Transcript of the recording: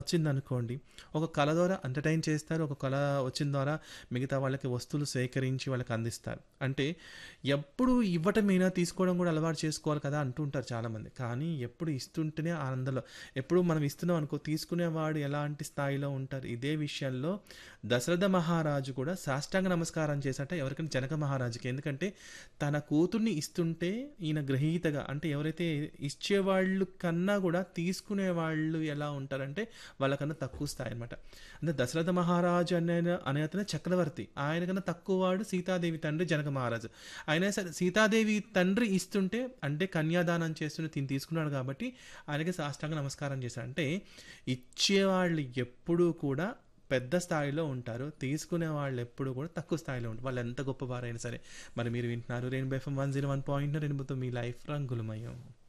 వచ్చిందనుకోండి, ఒక కళ ద్వారా ఎంటర్‌టైన్ చేస్తారు. ఒక కళ వచ్చిన ద్వారా మిగతా వాళ్ళకి వస్తువులు సేకరించి వాళ్ళకి అందిస్తారు. అంటే ఎప్పుడు ఇవ్వటమేనా తీసుకోవడం కూడా అలవాటు చేసుకోవాలి కదా! అంటూ ఉంటారు చాలామంది. కానీ ఎప్పుడు ఇస్తుంటేనే ఆనందంలో ఎప్పుడు మనం ఇస్తున్నాం అనుకో తీసుకునేవాడు ఎలాంటి స్థాయిలో ఉంటారు. ఇదే విషయంలో దశరథ మహారాజు కూడా సాష్టాంగ నమస్కారం చేశాట ఎవరికైనా జనక మహారాజుకి. ఎందుకంటే తన కూతుర్ని ఇస్తుంటే ఈయన గ్రహీతగా అంటే ఎవరైతే ఇచ్చేవాళ్ళు కన్నా కూడా తీసుకునేవాళ్ళు ఎలా ఉంటారంటే వాళ్ళకన్నా తక్కువ స్థాయి అనమాట. అంటే దశరథ మహారాజు అనే అనే అతను చక్రవర్తి. ఆయన కన్నా తక్కువ వాడు సీతాదేవి తండ్రి జనక మహారాజు. అయినా సరే సీతాదేవి తండ్రి ఇస్తుంటే అంటే కన్యాదానం చేస్తుంటే తిను తీసుకున్నాడు కాబట్టి ఆయనకి సాష్టాంగ నమస్కారం చేశాడు. అంటే ఇచ్చేవాళ్ళు ఎప్పుడూ కూడా పెద్ద స్థాయిలో ఉంటారు. తీసుకునే వాళ్ళు ఎప్పుడు కూడా తక్కువ స్థాయిలో ఉంటారు. వాళ్ళు ఎంత గొప్పవారైనా సరే. మరి మీరు వింటున్నారు రెయిన్బో ఎఫ్ఎం 101.9 రెయిన్బోతో మీ లైఫ్ రంగులమయం.